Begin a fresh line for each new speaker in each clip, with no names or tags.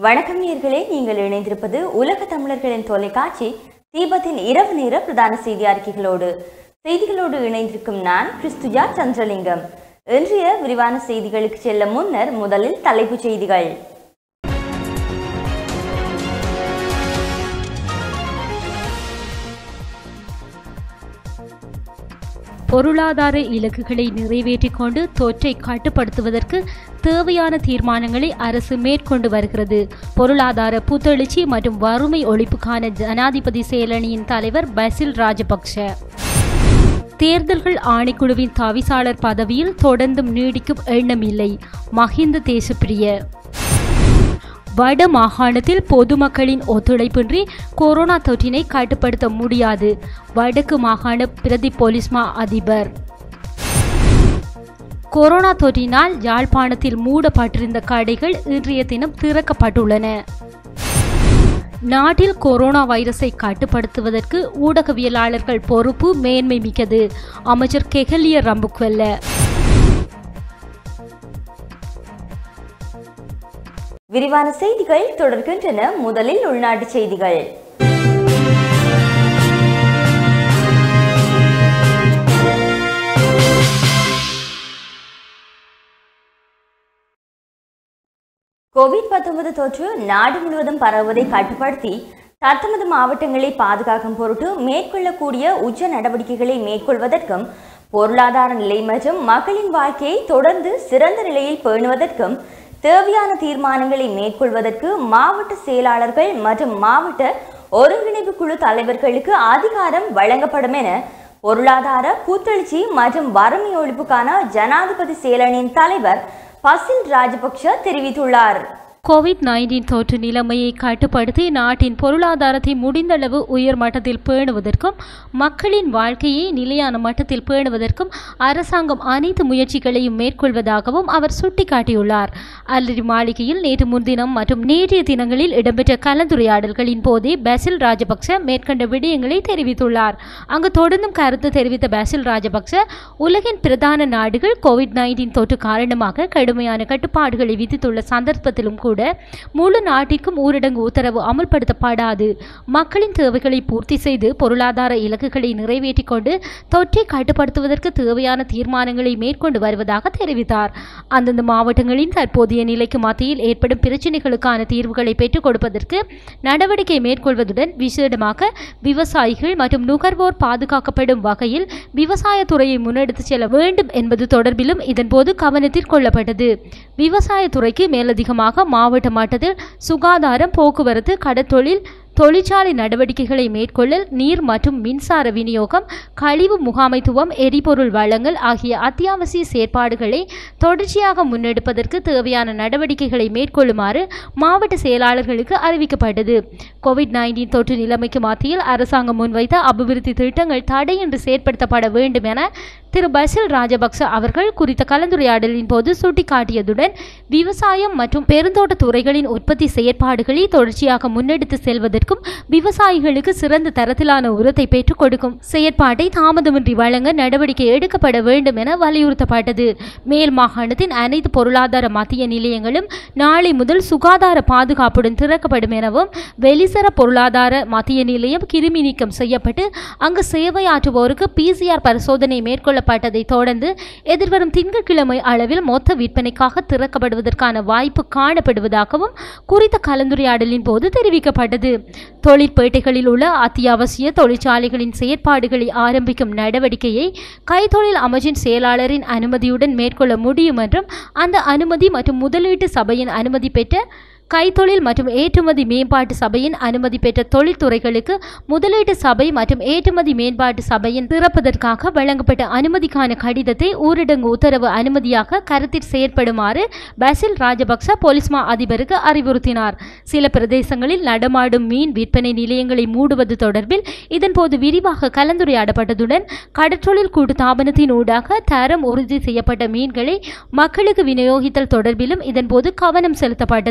வணக்கம் நேர்களே நீங்கள் இணைந்திருப்பது உலக தமிழர்களின் தொலைக்காட்சி தீபத்தின் இரவு நேர பிரதான செய்தி அறிக்கைகளோடு செய்திகளோடு இணைந்திருக்கும் நான் கிறிஸ்துஜா சந்திரலிங்கம் இன்றைய விரிவான செய்திகளுக்கு செல்ல முன்னர் முதலில் தலைப்புச் செய்திகள்
பொருளாதார இலக்குகளை நிறைவேற்றிக் கொண்டு தொற்றை கட்டுப்படுத்துவதற்கு தேவையான தீர்மானங்களை அரசு மேற்கொண்டு வருகிறது பொருளாதார புத்தெழுச்சி மற்றும் வறுமை ஒழிப்புக்கான ஜனாதிபதி செயலணியின் தலைவர் பசில் ராஜபக்ஷ தேர்தல்கள் ஆணைக்குழுவின் தவிசாளர் பதவியில் தொடர்ந்தும் நீடிக்கும் எண்ணமில்லை மஹிந்த தேசப்பிரிய வட மாகாணத்தில் பொதுமக்களின் ஒத்துழைப்பின்றி கொரோனா தொற்றினை கட்டுப்படுத்த முடியாது வடக்கு மாகாண பிரதி போலீஸ்மா அதிபர் கொரோனா தொற்றினால் யாழ்ப்பாணத்தில் மூடப்பட்டிருந்த கடைகள் இன்றைய தினம் திறக்கப்பட்டுள்ளன நாட்டில் கொரோனா வைரஸை கட்டுப்படுத்துவதற்கு ஊடகவியலாளர்கள் பொறுப்பு மேன்மை மிக்கது அமைச்சர் கெகலிய ரம்புக்வெல்ல
விரிவான செய்திகள் தொடர்கின்றன முதலில் உள்நாட்டு செய்திகள் கோவிட் 19 தொற்று நாடு முழுவதும் பரவுவதை கட்டுப்படுத்தி தத்தமது மாவட்டங்களை பாதுகாக்கும் பொருட்டு மேற்கொள்ளக்கூடிய உச்ச நடவடிக்கைகளை மேற்கொள்வதற்கும் பொருளாதார நிலை மற்றும் மக்களின் வாழ்க்கையை தொடர்ந்து சிறந்த நிலையில் பேணுவதற்கும் தேவையான தீர்மானங்களை மேற்கொள்வதற்கு மாவட்ட செயலாளர்கள் மற்றும் மாவட்ட ஒருங்கிணைப்பு குழு தலைவர்களுக்கு அதிகாரம் வழங்கப்படும் என பொருளாதார கூத்தெழுச்சி மற்றும் வறுமை ஒழிப்புக்கான ஜனாதிபதி செயலணியின் தலைவர் பசில் ராஜபக்ஷ தெரிவித்துள்ளார்
கோவிட் நைன்டீன் தொற்று நிலைமையை கட்டுப்படுத்தி நாட்டின் பொருளாதாரத்தை முடிந்தளவு உயர் மட்டத்தில் பேணுவதற்கும் மக்களின் வாழ்க்கையை நிலையான மட்டத்தில் பேணுவதற்கும் அரசாங்கம் அனைத்து முயற்சிகளையும் மேற்கொள்வதாகவும் அவர் சுட்டிக்காட்டியுள்ளார் அல்லரி மாளிகையில் நேற்று முன்தினம் மற்றும் நேற்றைய தினங்களில் இடம்பெற்ற கலந்துரையாடல்களின் போதே பசில் ராஜபக்ச மேற்கண்ட விடயங்களை தெரிவித்துள்ளார் அங்கு தொடர்ந்தும் கருத்து தெரிவித்த பசில் ராஜபக்ச உலகின் பிரதான நாடுகள் கோவிட் நைன்டீன் தொற்று காரணமாக கடுமையான கட்டுப்பாடுகளை விதித்துள்ள சந்தர்ப்பத்திலும் கூட முழு நாட்டிற்கும் ஊரடங்கு உத்தரவு அமல்படுத்தப்படாது மக்களின் தேவைகளை பூர்த்தி செய்து பொருளாதார இலக்குகளை நிறைவேற்றிக் கொண்டு தொற்றை கட்டுப்படுத்துவதற்கு தேவையான தீர்மானங்களை மேற்கொண்டு வருவதாக தெரிவித்தார் அந்தந்த மாவட்டங்களின் தற்போதைய நிலைக்கு மத்தியில் ஏற்படும் பிரச்சினைகளுக்கான தீர்வுகளை பெற்றுக் கொடுப்பதற்கு நடவடிக்கை மேற்கொள்வதுடன் விசேடமாக விவசாயிகள் மற்றும் நுகர்வோர் பாதுகாக்கப்படும் வகையில் விவசாயத்துறையை முன்னெடுத்துச் செல்ல வேண்டும் என்பது தொடர்பிலும் இதன்போது கவனத்தில் கொள்ளப்பட்டது விவசாயத்துறைக்கு மேலதிகமாக மாவட்ட மட்டத்தில் சுகாதாரம் போக்குவரத்து கடற்தொழில் தொழிற்சாலை நடவடிக்கைகளை மேற்கொள்ளல் நீர் மற்றும் மின்சார விநியோகம் கழிவு முகாமைத்துவம் எரிபொருள் வழங்கல் ஆகிய அத்தியாவசிய செயற்பாடுகளை தொடர்ச்சியாக முன்னெடுப்பதற்கு தேவையான நடவடிக்கைகளை மேற்கொள்ளுமாறு மாவட்ட செயலாளர்களுக்கு அறிவிக்கப்பட்டது கோவிட் நைன்டீன் தொற்று நிலைமைக்கு மத்தியில் அரசாங்கம் முன்வைத்த அபிவிருத்தி திட்டங்கள் தடையின்றி செயற்படுத்தப்பட வேண்டும் என திரு பசில் ராஜபக்ச அவர்கள் குறித்த கலந்துரையாடலின் போது சுட்டிக்காட்டியதுடன் விவசாயம் மற்றும் பெருந்தோட்ட துறைகளின் உற்பத்தி செயற்பாடுகளை தொடர்ச்சியாக முன்னெடுத்து செல்வதற்கும் விவசாயிகளுக்கு சிறந்த தரத்திலான உரத்தை பெற்றுக் கொடுக்கும் செயற்பாட்டை தாமதமின்றி வழங்க நடவடிக்கை எடுக்கப்பட வேண்டும் என வலியுறுத்தப்பட்டது மேல் மாகாணத்தின் அனைத்து பொருளாதார மத்திய நிலையங்களும் நாளை முதல் சுகாதார பாதுகாப்புடன் திறக்கப்படும் எனவும் வெளிசர பொருளாதார மத்திய நிலையம் கிருமி நீக்கம் செய்யப்பட்டு அங்கு சேவையாற்றுவோருக்கு பிசிஆர் பரிசோதனை மேற்கொள்ளப்பட்டதை தொடர்ந்து எதிர்வரும் திங்கட்கிழமை அளவில் மொத்த விற்பனைக்காக திறக்கப்படுவதற்கான வாய்ப்பு காணப்படுவதாகவும் குறித்த கலந்துரையாடலின் போது தெரிவிக்கப்பட்டது தொழிற்பேட்டைகளில் உள்ள அத்தியாவசிய தொழிற்சாலைகளின் செயற்பாடுகளை ஆரம்பிக்கும் நடவடிக்கையை கைத்தொழில் அமைச்சின் செயலாளரின் அனுமதியுடன் மேற்கொள்ள முடியும் என்றும் அந்த அனுமதி மற்றும் முதலீட்டு சபையின் அனுமதி பெற்ற கைத்தொழில் மற்றும் ஏற்றுமதி மேம்பாட்டு சபையின் அனுமதி பெற்ற தொழில்துறைகளுக்கு முதலீட்டு சபை மற்றும் ஏற்றுமதி மேம்பாட்டு சபையின் திறப்பதற்காக வழங்கப்பட்ட அனுமதிக்கான கடிதத்தை ஊரடங்கு உத்தரவு அனுமதியாக கருத்தில் செயற்படுமாறு பசில் ராஜபக்ச போலீஸ் மா அதிபருக்கு அறிவுறுத்தினார் சில பிரதேசங்களில் நடமாடும் மீன் விற்பனை நிலையங்களை மூடுவது தொடர்பில் இதன்போது விரிவாக கலந்துரையாடப்பட்டதுடன் கடற்றொழில் கூட்டுத்தாபனத்தின் ஊடாக தரம் உறுதி செய்யப்பட்ட மீன்களை மக்களுக்கு விநியோகித்தல் தொடர்பிலும் இதன்போது கவனம் செலுத்தப்பட்டது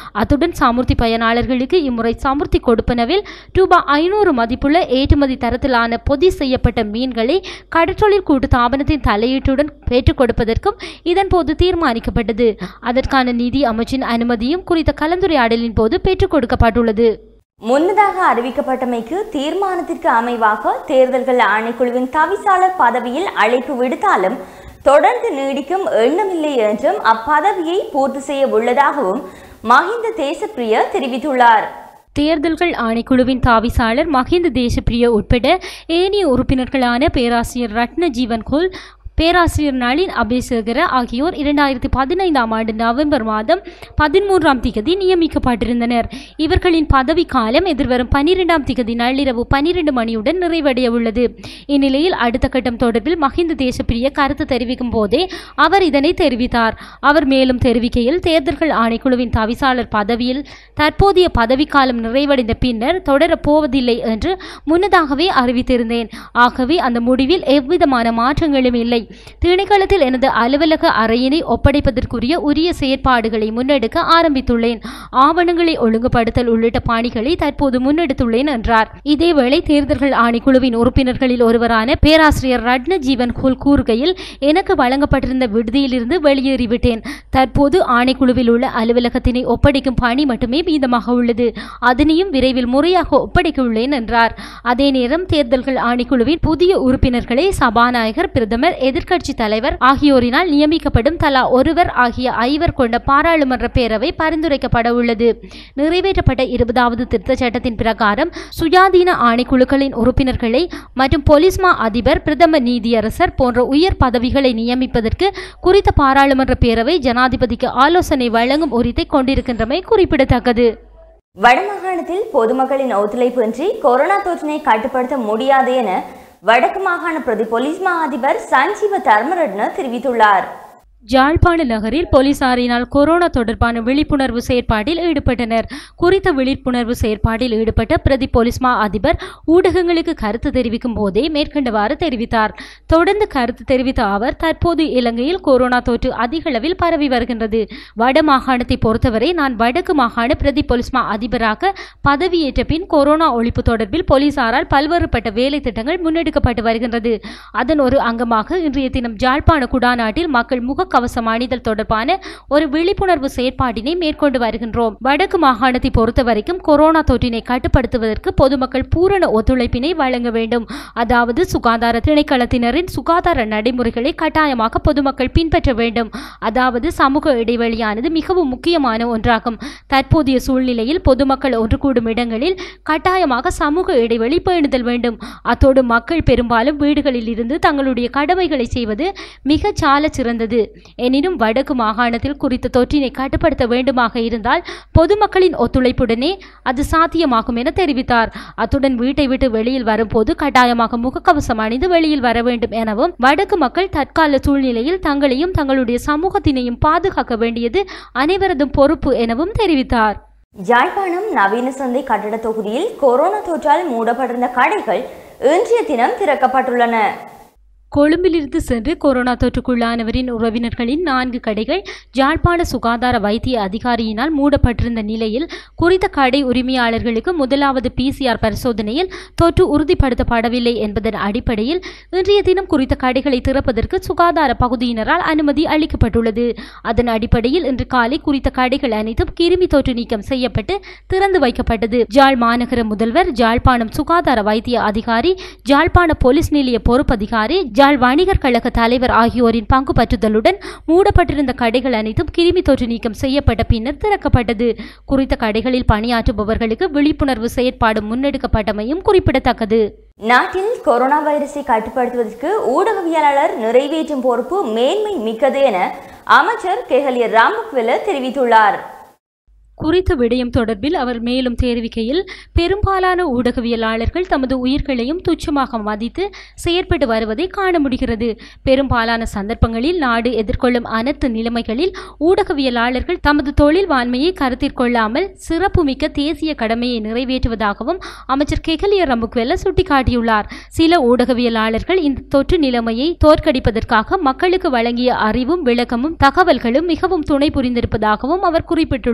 அத்துடன் சாமுர்த்தி பயனாளர்களுக்கு இம்முறை சாமுர்த்தி கொடுப்பனவில் ரூபாய் ஐநூறு மதிப்புள்ள ஏற்றுமதி தரத்திலான பொதி செய்யப்பட்ட மீன்களை கடற்றொழில் கூட்டு தாபனத்தின் தலையீட்டுடன் பெற்றுக் கொடுப்பதற்கும் இதன்போது தீர்மானிக்கப்பட்டது அதற்கான நிதி அமைச்சின் அனுமதியும் குறித்த கலந்துரையாடலின் போது பெற்றுக் கொடுக்கப்பட்டுள்ளது
முன்னதாக அறிவிக்கப்பட்டமைக்கு தீர்மானத்திற்கு அமைவாக தேர்தல்கள் ஆணைக்குழுவின் தவிசாளர் பதவியில் அழைப்பு விடுத்தாலும் தொடர்ந்து நீடிக்கும் எண்ணமில்லை என்றும் அப்பதவியை பூர்த்தி செய்ய உள்ளதாகவும் மஹிந்த தேசப்பிரிய தெரிவித்துள்ளார்
தேர்தல்கள் ஆணைக்குழுவின் தாவிசாளர் மஹிந்த தேசப்பிரிய உட்பட ஏனைய உறுப்பினர்களான பேராசிரியர் ரத்ன ஜீவன் கோல் பேராசிரியர் நளின் அபேசகர ஆகியோர் இரண்டாயிரத்தி பதினைந்தாம் ஆண்டு நவம்பர் மாதம் பதிமூன்றாம் திகதி நியமிக்கப்பட்டிருந்தனர் இவர்களின் பதவி காலம் எதிர்வரும் பனிரெண்டாம் திகதி நள்ளிரவு பனிரெண்டு மணியுடன் நிறைவடைய உள்ளது இந்நிலையில் அடுத்த கட்டம் தொடர்பில் மஹிந்த தேசப்பிரிய கருத்து தெரிவிக்கும் போதே அவர் இதனை தெரிவித்தார் அவர் மேலும் தெரிவிக்கையில் தேர்தல்கள் ஆணைக்குழுவின் தவிசாளர் பதவியில் தற்போதைய பதவிக்காலம் நிறைவடைந்த பின்னர் தொடரப் போவதில்லை என்று முன்னதாகவே அறிவித்திருந்தேன் ஆகவே அந்த முடிவில் எவ்விதமான மாற்றங்களும் இல்லை திணைக்களத்தில் எனது அலுவலக அறையினை ஒப்படைப்பதற்குரிய உரிய செயற்பாடுகளை முன்னெடுக்க ஆரம்பித்துள்ளேன் ஆவணங்களை ஒழுங்குபடுத்தல் உள்ளிட்ட பணிகளை தற்போது முன்னெடுத்துள்ளேன் என்றார் இதேவேளை தேர்தல்கள் ஆணைக்குழுவின் உறுப்பினர்களில் ஒருவரான பேராசிரியர் ரட்ன ஜீவன் குல் கூறுகையில் எனக்கு வழங்கப்பட்டிருந்த விடுதியிலிருந்து வெளியேறிவிட்டேன் தற்போது ஆணைக்குழுவில் உள்ள அலுவலகத்தினை ஒப்படைக்கும் பணி மட்டுமே மீதமாக உள்ளது அதனையும் விரைவில் முறையாக ஒப்படைக்க உள்ளேன் என்றார் அதே நேரம் தேர்தல்கள் ஆணைக்குழுவின் புதிய உறுப்பினர்களை சபாநாயகர் பிரதமர் எதிர்க்கட்சி தலைவர் ஆகியோரினால் நியமிக்கப்படும் தலா ஒருவர் ஆகிய ஐவர் கொண்ட பாராளுமன்ற பேரவை பரிந்துரைக்கப்பட உள்ளது நிறைவேற்றப்பட்ட இருபதாவது திருத்தச் சட்டத்தின் பிரகாரம் சுயாதீன ஆணைக்குழுக்களின் உறுப்பினர்களை மற்றும் பொலிஸ்மா அதிபர் பிரதம நீதியரசர் போன்ற உயர் பதவிகளை நியமிப்பதற்கு குறித்த பாராளுமன்ற பேரவை ஜனாதிபதிக்கு ஆலோசனை வழங்கும் உரித்தை கொண்டிருக்கின்றமை குறிப்பிடத்தக்கது
வடமாகாணத்தில் பொதுமக்களின் ஒத்துழைப்பின்றி கொரோனா தொற்றினை கட்டுப்படுத்த முடியாது என வடக்கு மாகாண பிரதி போலீஸ் மா அதிபர் சஞ்சீவ தர்மரட்ன தெரிவித்துள்ளார்
ஜாழ்ப்பாண நகரில் போலீசாரினால் கொரோனா தொடர்பான விழிப்புணர்வு செயற்பாட்டில் ஈடுபட்டனர் குறித்த விழிப்புணர்வு செயற்பாட்டில் ஈடுபட்ட பிரதி போலீஸ் மா அதிபர் ஊடகங்களுக்கு கருத்து தெரிவிக்கும் போதே மேற்கண்டவாறு தெரிவித்தார் தொடர்ந்து கருத்து தெரிவித்த அவர் தற்போது இலங்கையில் கொரோனா தொற்று அதிக அளவில் பரவி வருகின்றது வட மாகாணத்தை பொறுத்தவரை நான் வடக்கு மாகாண பிரதி போலீஸ் மா அதிபராக பதவியேற்ற பின் கொரோனா ஒழிப்பு தொடர்பில் போலீசாரால் பல்வேறுபட்ட வேலை திட்டங்கள் முன்னெடுக்கப்பட்டு வருகின்றது அதன் ஒரு அங்கமாக இன்றைய தினம் ஜாழ்ப்பாண குடாநாட்டில் மக்கள் முகக்கவசம் அணிதல் தொடர்பான ஒரு விழிப்புணர்வு செயற்பாட்டினை மேற்கொண்டு வருகின்றோம் வடக்கு மாகாணத்தை பொறுத்தவரைக்கும் கொரோனா தொற்றினை கட்டுப்படுத்துவதற்கு பொதுமக்கள் பூரண ஒத்துழைப்பினை வழங்க வேண்டும் அதாவது சுகாதார திணைக்களத்தினரின் சுகாதார நடைமுறைகளை கட்டாயமாக பொதுமக்கள் பின்பற்ற வேண்டும் அதாவது சமூக இடைவெளியானது மிகவும் முக்கியமான ஒன்றாகும் தற்போதைய சூழ்நிலையில் பொதுமக்கள் ஒன்று கூடும் இடங்களில் கட்டாயமாக சமூக இடைவெளி பேணுதல் வேண்டும் அத்தோடு மக்கள் பெரும்பாலும் வீடுகளில் இருந்து தங்களுடைய கடமைகளை செய்வது மிகச் சாலச் சிறந்தது எனினும் வடக்கு மாகாணத்தில் குறித்த தொற்றினை கட்டுப்படுத்த வேண்டுமாக இருந்தால் பொதுமக்களின் ஒத்துழைப்புடனே அது சாத்தியமாகும் என தெரிவித்தார் அத்துடன் வீட்டை விட்டு வெளியில் வரும்போது கட்டாயமாக முகக்கவசம் அணிந்து வெளியில் வர வேண்டும் எனவும் வடக்கு மக்கள் தற்கால சூழ்நிலையில் தங்களையும் தங்களுடைய சமூகத்தினையும் பாதுகாக்க வேண்டியது அனைவரதும் பொறுப்பு எனவும் தெரிவித்தார்
யாழ்ப்பாணம் நவீன சந்தை கட்டட தொகுதியில் கொரோனா தொற்றால் மூடப்பட்டிருந்த கடைகள் இன்றைய தினம் திறக்கப்பட்டுள்ளன
கொழும்பிலிருந்து சென்று கொரோனா தொற்றுக்குள்ளானவரின் உறவினர்களின் நான்கு கடைகள் யாழ்ப்பாண சுகாதார வைத்திய அதிகாரியினால் மூடப்பட்டிருந்த நிலையில் குறித்த கடை உரிமையாளர்களுக்கு முதலாவது பிசிஆர் பரிசோதனையில் தொற்று உறுதிப்படுத்தப்படவில்லை என்பதன் அடிப்படையில் இன்றைய தினம் குறித்த கடைகளை திறப்பதற்கு சுகாதார பகுதியினரால் அனுமதி அளிக்கப்பட்டுள்ளது அதன் அடிப்படையில் இன்று காலை குறித்த கடைகள் அனைத்தும் கிருமி தொற்று நீக்கம் செய்யப்பட்டு திறந்து வைக்கப்பட்டது ஜாழ் மாநகர முதல்வர் ஜாழ்ப்பாணம் சுகாதார வைத்திய அதிகாரி ஜாழ்ப்பாண போலீஸ் நிலைய பொறுப்பதிகாரி ஜாழ் வணிகர் கழக தலைவர் ஆகியோரின் பங்கு பற்றுதலுடன் மூடப்பட்டிருந்த கடைகள் அனைத்தும் கிருமி தொற்று நீக்கம் செய்யப்பட்ட பின்னர் திறக்கப்பட்டது குறித்த கடைகளில் பணியாற்றுபவர்களுக்கு விழிப்புணர்வு செயற்பாடு முன்னெடுக்கப்பட்டமையும் குறிப்பிடத்தக்கது
நாட்டில் கொரோனா வைரஸை கட்டுப்படுத்துவதற்கு ஊடகவியலாளர் நிறைவேற்றும் பொறுப்பு மேன்மை மிக்கது என அமைச்சர் கெஹலிய ராமக்வெல தெரிவித்துள்ளார்
குறித்த விடயம் தொடர்பில் அவர் மேலும் தெரிவிக்கையில் பெரும்பாலான ஊடகவியலாளர்கள் தமது உயிர்களையும் துச்சமாக மதித்து செயற்பட்டு வருவதை காண முடிகிறது பெரும்பாலான சந்தர்ப்பங்களில் நாடு எதிர்கொள்ளும் அனைத்து நிலைமைகளில் ஊடகவியலாளர்கள் தமது தொழில் வான்மையை கருத்தில் கொள்ளாமல் சிறப்புமிக்க தேசிய கடமையை நிறைவேற்றுவதாகவும் அமைச்சர் கெகலிய ரம்புக்வெல்ல சுட்டிக்காட்டியுள்ளார் சில ஊடகவியலாளர்கள் இந்த தொற்று நிலைமையை தோற்கடிப்பதற்காக மக்களுக்கு வழங்கிய அறிவும் விளக்கமும் தகவல்களும் மிகவும் துணை புரிந்திருப்பதாகவும் அவர் குறிப்பிட்டுள்ளார் பல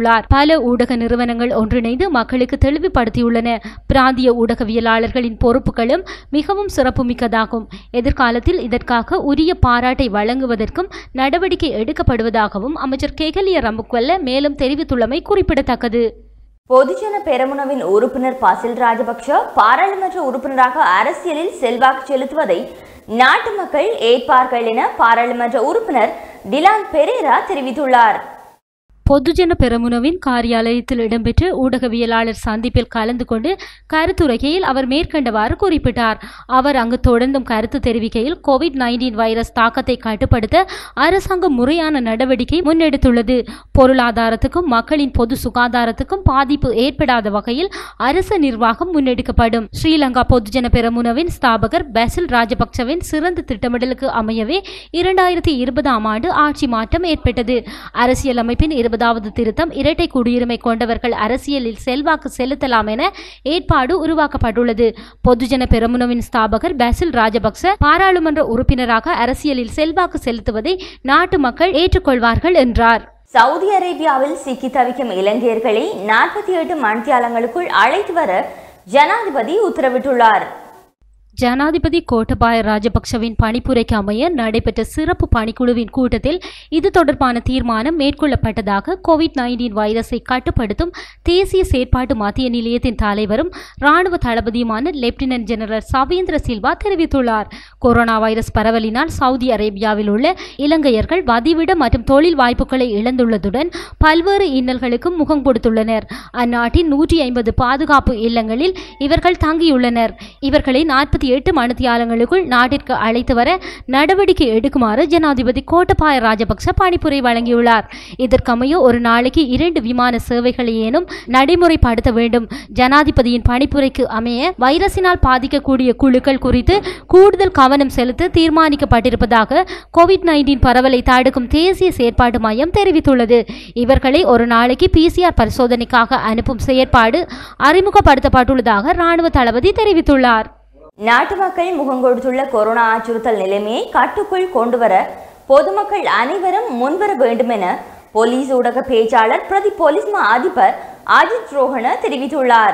பல ஊடக நிறுவனங்கள் ஒன்றிணைந்து மக்களுக்கு தெளிவுபடுத்தியுள்ளன பிராந்திய ஊடகவியலாளர்களின் பொறுப்புகளும் மிகவும் சிறப்புமிக்கதாகும் எதிர்காலத்தில் இதற்காக உரிய பாராட்டை வழங்குவதற்கும் நடவடிக்கை எடுக்கப்படுவதாகவும் அமைச்சர் கேகலிய ரம்புக்வெல்ல மேலும் தெரிவித்துள்ளமை குறிப்பிடத்தக்கது
பொதுஜன பெரமுனவின் உறுப்பினர் பசில் ராஜபக்ஷ பாராளுமன்ற உறுப்பினராக அரசியலில் செல்வாக்கு செலுத்துவதை நாட்டு மக்கள் ஏற்பார்கள் என பாராளுமன்ற உறுப்பினர் டிலான் பெரேரா தெரிவித்துள்ளார்
பொதுஜன பெரமுனவின் காரியாலயத்தில் இடம்பெற்ற ஊடகவியலாளர் சந்திப்பில் கலந்து கொண்டு கருத்துரைக்கையில் அவர் மேற்கண்டவாறு குறிப்பிட்டார் அவர் அங்கு தொடர்ந்தும் கருத்து தெரிவிக்கையில் கோவிட் நைன்டீன் வைரஸ் தாக்கத்தை கட்டுப்படுத்த அரசாங்கம் முறையான நடவடிக்கை முன்னெடுத்துள்ளது பொருளாதாரத்துக்கும் மக்களின் பொது சுகாதாரத்துக்கும் பாதிப்பு ஏற்படாத வகையில் அரசு நிர்வாகம் முன்னெடுக்கப்படும் ஸ்ரீலங்கா பொதுஜன பெரமுனவின் ஸ்தாபகர் பெசில் ராஜபக்சவின் சிறந்த திட்டமிடலுக்கு அமையவே இரண்டாயிரத்தி இருபதாம் ஆண்டு ஆட்சி மாற்றம் ஏற்பட்டது அரசியலமைப்பின் இருபதாவது திருத்தம் இரட்டை குடியுரிமை கொண்டவர்கள் அரசியலில் செல்வாக்கு செலுத்தலாம் என ஏற்பாடு உருவாக்கப்பட்டுள்ளது பொதுஜன பெரமுனவின் ஸ்தாபகர் பெசில் ராஜபக்ச பாராளுமன்ற உறுப்பினராக அரசியலில் செல்வாக்கு செலுத்துவதை நாட்டு மக்கள் ஏற்றுக்கொள்வார்கள் என்றார்
சவுதி அரேபியாவில் சிக்கி தவிக்கும் இலங்கையர்களை நாற்பத்தி எட்டு மணித்தியாலங்களுக்குள் அழைத்து வர ஜனாதிபதி உத்தரவிட்டுள்ளார்
ஜனாதிபதி கோட்டபாய ராஜபக்சவின் பணிப்புரைக்கு அமைய நடைபெற்ற சிறப்பு பணிக்குழுவின் கூட்டத்தில் இது தொடர்பான தீர்மானம் மேற்கொள்ளப்பட்டதாக கோவிட் நைன்டீன் வைரஸை கட்டுப்படுத்தும் தேசிய செயற்பாட்டு மத்திய நிலையத்தின் தலைவரும் ராணுவ தளபதியுமான லெப்டினன்ட் ஜெனரல் சவேந்திர சில்வா தெரிவித்துள்ளார் கொரோனா வைரஸ் பரவலினால் சவுதி அரேபியாவில் உள்ள இலங்கையர்கள் வதிவிட மற்றும் தொழில் வாய்ப்புகளை இழந்துள்ளதுடன் பல்வேறு இன்னல்களுக்கும் முகம் கொடுத்துள்ளனர் அந்நாட்டின் நூற்றி ஐம்பது பாதுகாப்பு இல்லங்களில் இவர்கள் தங்கியுள்ளனர் இவர்களை நாற்பத்தி எட்டு மணித்தியாலங்களுக்குள் நாட்டிற்கு அழைத்து வர நடவடிக்கை எடுக்குமாறு ஜனாதிபதி கோட்டபாய ராஜபக்ச பணிப்புரை வழங்கியுள்ளார் இதற்கமைய ஒரு நாளைக்கு இரண்டு விமான சேவைகளை ஏனும் நடைமுறைப்படுத்த வேண்டும் ஜனாதிபதியின் பணிப்புரைக்கு அமைய வைரஸினால் பாதிக்கக்கூடிய குழுக்கள் குறித்து கூடுதல் கவனம் செலுத்த தீர்மானிக்கப்பட்டிருப்பதாக கோவிட் நைன்டீன் பரவலை தடுக்கும் தேசிய செயற்பாட்டு மையம் தெரிவித்துள்ளது இவர்களை ஒரு நாளைக்கு பிசிஆர் பரிசோதனைக்காக அனுப்பும் செயற்பாடு அறிமுகப்படுத்தப்பட்டுள்ளதாக ராணுவ தளபதி தெரிவித்துள்ளார்
நாட்டு மக்கள் முகங்கொடுத்துள்ள கொரோனா அச்சுறுத்தல் நிலைமையை கட்டுக்குள் கொண்டுவர பொதுமக்கள் அனைவரும் முன்வர வேண்டும் என போலீஸ் ஊடக பேச்சாளர் பிரதி போலீஸ் மா அதிபர் அஜித் ரோஹன தெரிவித்துள்ளார்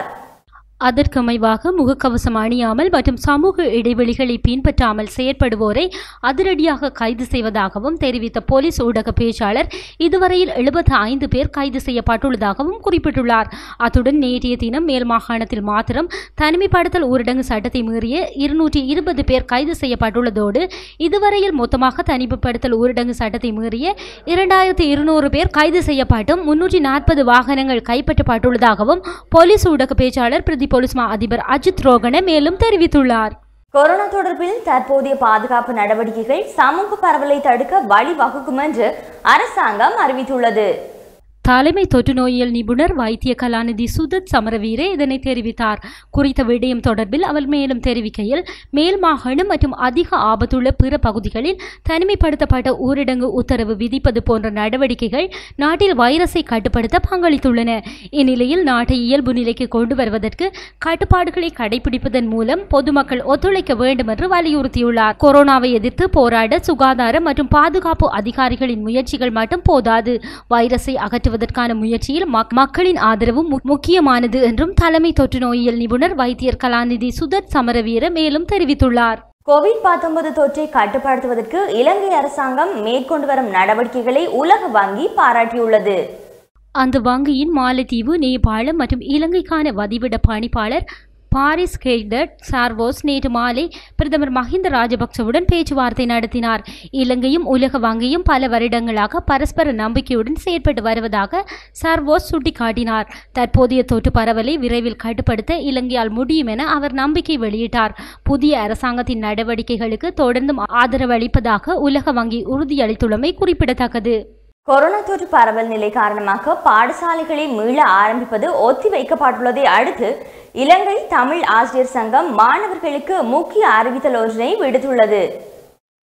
அதற்கமைவாக முகக்கவசம் அணியாமல் மற்றும் சமூக இடைவெளிகளை பின்பற்றாமல் செயற்படுவோரை அதிரடியாக கைது செய்வதாகவும் தெரிவித்த போலீஸ் ஊடக பேச்சாளர் இதுவரையில் எழுபத்தி ஐந்து பேர் கைது செய்யப்பட்டுள்ளதாகவும் குறிப்பிட்டுள்ளார் அத்துடன் நேற்றைய தினம் மேல் மாகாணத்தில் மாத்திரம் தனிமைப்படுத்தல் ஊரடங்கு சட்டத்தை மீறிய இருநூற்றி இருபது பேர் கைது செய்யப்பட்டுள்ளதோடு இதுவரையில் மொத்தமாக தனிமைப்படுத்தல் ஊரடங்கு சட்டத்தை மீறிய இரண்டாயிரத்தி இருநூறு பேர் கைது செய்யப்பட்டும் முன்னூற்றி நாற்பது வாகனங்கள் கைப்பற்றப்பட்டுள்ளதாகவும் போலீஸ் ஊடக பேச்சாளர் பிரதி போலீஸ் மா அதிபர் அஜித் ரோகன மேலும் தெரிவித்துள்ளார்
கொரோனா தொடர்பில் தற்போதைய பாதுகாப்பு நடவடிக்கைகள் சமூக பரவலை தடுக்க வழிவகுக்கும் என்று அரசாங்கம் அறிவித்துள்ளது
தலைமை தொற்று நோயியல் நிபுணர் வைத்திய கலாநிதி சுதத் சமரவீர இதனை தெரிவித்தார் குறித்த விடயம் தொடர்பில் அவர் மேலும் தெரிவிக்கையில் மேல் மாகாணம் மற்றும் அதிக ஆபத்துள்ள பிற பகுதிகளில் தனிமைப்படுத்தப்பட்ட ஊரடங்கு உத்தரவு விதிப்பது போன்ற நடவடிக்கைகள் நாட்டில் வைரஸை கட்டுப்படுத்த பங்களித்துள்ளன இந்நிலையில் நாட்டை இயல்பு நிலைக்கு கொண்டு வருவதற்கு கட்டுப்பாடுகளை கடைபிடிப்பதன் மூலம் பொதுமக்கள் ஒத்துழைக்க வேண்டும் என்று வலியுறுத்தியுள்ளார் கொரோனாவை எதிர்த்து போராட சுகாதார மற்றும் பாதுகாப்பு அதிகாரிகளின் முயற்சிகள் மட்டும் போதாது வைரஸை அகற்றுவதற்கான முயற்சியில் மக்- மக்களின் ஆதரவு மு- முக்கியமானது என்றும் தலைமை தொற்று நோயியல் நிபுணர் வைத்தியர் கலாநிதி சுதத் சமரவீர மேலும் தெரிவித்துள்ளார்
கோவிட் 19 தொற்றை கட்டுப்படுத்துவதற்கு இலங்கை அரசாங்கம் மேற்கொண்டு வரும் நடவடிக்கைகளை உலக வங்கி பாராட்டியுள்ளது
அந்த வங்கியின் மாலத்தீவு நேபாளம் மற்றும் இலங்கைக்கான வதிவிட பணிப்பாளர் பாரிஸ் கெய்டட் சார்வோஸ் நேற்று மாலை பிரதமர் மஹிந்த ராஜபக்சவுடன் பேச்சுவார்த்தை நடத்தினார் இலங்கையும் உலக வங்கியும் பல வருடங்களாக பரஸ்பர நம்பிக்கையுடன் செயற்பட்டு வருவதாக சார்வோஸ் சுட்டிக்காட்டினார் தற்போதைய தொற்று பரவலை விரைவில் கட்டுப்படுத்த இலங்கையால் முடியும் என அவர் நம்பிக்கை வெளியிட்டார் புதிய அரசாங்கத்தின் நடவடிக்கைகளுக்கு தொடர்ந்தும் ஆதரவு அளிப்பதாக உலக வங்கி உறுதியளித்துள்ளமை குறிப்பிடத்தக்கது
கொரோனா தொற்று பரவல் நிலை காரணமாக பாடசாலைகளை மீள ஆரம்பிப்பது ஒத்திவைக்கப்பட்டுள்ளதை அடுத்து இலங்கை தமிழ் ஆசிரியர் சங்கம் மாணவர்களுக்கு முக்கிய அறிவித்தல் ஒன்றினை விடுத்துள்ளது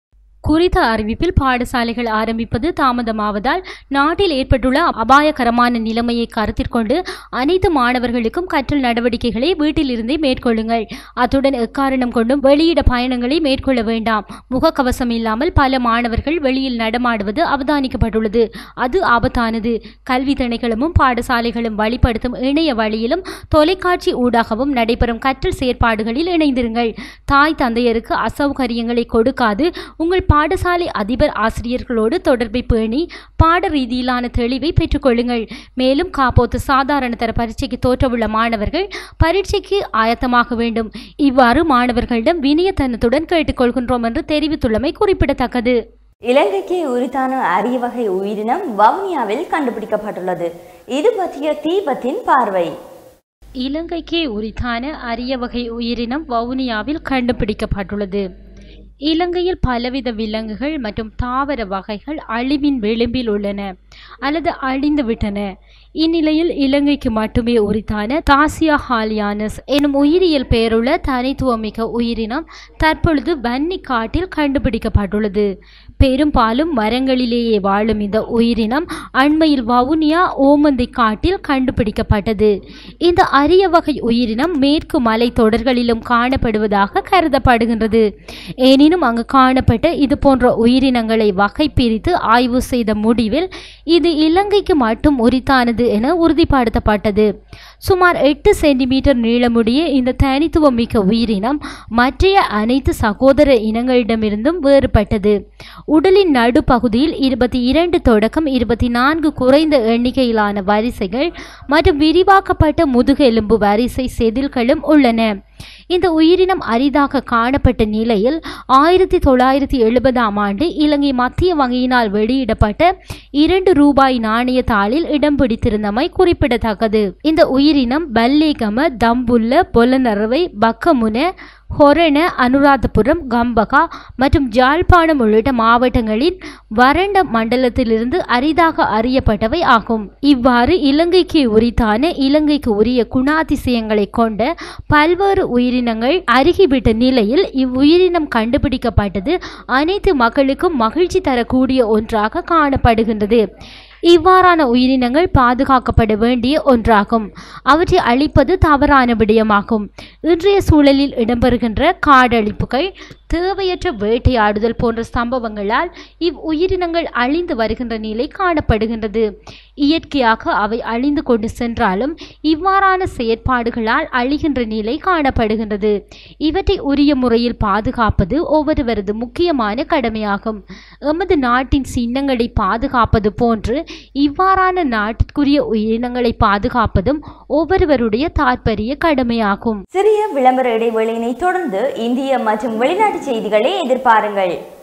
குறித்த அறிவிப்பில் பாடசாலைகள் ஆரம்பிப்பது தாமதமாவதால் நாட்டில் ஏற்பட்டுள்ள அபாயகரமான நிலைமையை கருத்தில் கொண்டு அனைத்து மாணவர்களுக்கும் கற்றல் நடவடிக்கைகளை வீட்டிலிருந்தே மேற்கொள்ளுங்கள் அத்துடன் எக்காரணம் கொண்டும் வெளியிட பயணங்களை மேற்கொள்ள வேண்டாம் முகக்கவசம் இல்லாமல் பல மாணவர்கள் வெளியில் நடமாடுவது அவதானிக்கப்பட்டுள்ளது அது ஆபத்தானது கல்வி திணைக்களமும் பாடசாலைகளும் வழிப்படுத்தும் இணைய வழியிலும் தொலைக்காட்சி ஊடாகவும் நடைபெறும் கற்றல் செயற்பாடுகளில் இணைந்திருங்கள் தாய் தந்தையருக்கு அசௌகரியங்களை கொடுக்காது உங்கள் பாடசாலை அதிபர் ஆசிரியர்களோடு தொடர்பை பேணி பாட ரீதியிலான தெளிவை பெற்றுக்கொள்ளுங்கள் மேலும் காப்போத்து சாதாரண தர பரீட்சைக்கு தோற்றவுள்ள மாணவர்கள் பரீட்சைக்கு ஆயத்தமாக வேண்டும் இவ்வாறு மாணவர்களிடம் வினயத்தனத்துடன் கேட்டுக்கொள்கின்றோம் என்று தெரிவித்துள்ளமை குறிப்பிடத்தக்கது
இலங்கைக்கு உரித்தான அரிய வகை உயிரினம் வவுனியாவில் கண்டுபிடிக்கப்பட்டுள்ளது இது பற்றிய தீபத்தின் பார்வை
இலங்கைக்கு உரித்தான அரிய வகை உயிரினம் வவுனியாவில் கண்டுபிடிக்கப்பட்டுள்ளது இலங்கையில் பலவித விலங்குகள் மற்றும் தாவர வகைகள் அழிவின் விளிம்பில் உள்ளன அல்லது அழிந்து விட்டன இந்நிலையில் இலங்கைக்கு மட்டுமே உரித்தான தாசியா ஹாலியானஸ் எனும் உயிரியல் பெயருள்ள தனித்துவமிக்க உயிரினம் தற்பொழுது வன்னி காட்டில் கண்டுபிடிக்கப்பட்டுள்ளது பெரும்பாலும் மரங்களிலேயே வாழும் இந்த உயிரினம் அண்மையில் வவுனியா ஓமந்தை காட்டில் கண்டுபிடிக்கப்பட்டது இந்த அரிய வகை உயிரினம் மேற்கு மலை தொடர்களிலும் காணப்படுவதாக கருதப்படுகின்றது எனினும் அங்கு காணப்பட்ட இது போன்ற உயிரினங்களை வகை பிரித்து ஆய்வு செய்த முடிவில் இது இலங்கைக்கு மட்டும் உரித்தானது என உறுதிப்படுத்தப்பட்டது சுமார் எட்டு சென்டிமீட்டர் நீளமுடைய இந்த தனித்துவம் மிக்க உயிரினம் மற்றைய அனைத்து சகோதர இனங்களிடமிருந்தும் வேறுபட்டது உடலின் நடுப்பகுதியில் இருபத்தி இரண்டு தொடக்கம் இருபத்தி நான்கு குறைந்த எண்ணிக்கையிலான வரிசைகள் மற்றும் விரிவாக்கப்பட்ட முதுகெலும்பு வரிசை செதில்களும் உள்ளன இந்த உயிரினம் அரிதாக காணப்பட்ட நிலையில் ஆயிரத்தி தொள்ளாயிரத்தி எழுபதாம் ஆண்டு இலங்கை மத்திய வங்கியினால் வெளியிடப்பட்ட இரண்டு ரூபாய் நாணய தாளில் இடம் பிடித்திருந்தமை குறிப்பிடத்தக்கது இந்த உயிரினம் பல்லேகம தம்புல்ல பொலனரவை பக்கமுன ஹொரண அனுராதபுரம் கம்பகா மற்றும் ஜாழ்ப்பாணம் உள்ளிட்ட மாவட்டங்களின் வறண்ட மண்டலத்திலிருந்து அரிதாக அறியப்பட்டவை ஆகும் இவ்வாறு இலங்கைக்கு உரித்தான இலங்கைக்கு உரிய குணாதிசயங்களை கொண்ட பல்வேறு உயிரினங்கள் அருகிவிட்ட நிலையில் இவ்வுயிரினம் கண்டுபிடிக்கப்பட்டது அனைத்து மக்களுக்கும் மகிழ்ச்சி தரக்கூடிய ஒன்றாக காணப்படுகின்றது இவ்வாறான உயிரினங்கள் பாதுகாக்கப்பட வேண்டிய ஒன்றாகும் அவற்றை அழிப்பது தவறான விடயமாகும் இன்றைய சூழலில் இடம்பெறுகின்ற காடழிப்புகள் தேவையற்ற வேட்டையாடுதல் போன்ற சம்பவங்களால் இவ் உயிரினங்கள் அழிந்து வருகின்ற நிலை காணப்படுகின்றது இயற்கையாக அவை அழிந்து கொண்டு சென்றாலும் இவ்வாறான செயற்பாடுகளால் அழிகின்ற நிலை காணப்படுகின்றது இவற்றை உரிய முறையில் பாதுகாப்பது ஒவ்வொருவரது முக்கியமான கடமையாகும் எமது நாட்டின் சின்னங்களை பாதுகாப்பது போன்று இவ்வாறான நாட்டிற்குரிய உயிரினங்களை பாதுகாப்பதும் ஒவ்வொருவருடைய தாற்பரிய கடமையாகும்
சிறிய விளம்பர இடைவேளையினை தொடர்ந்து இந்திய மற்றும் வெளிநாட்டு செய்திகளை எதிர்பாருங்கள்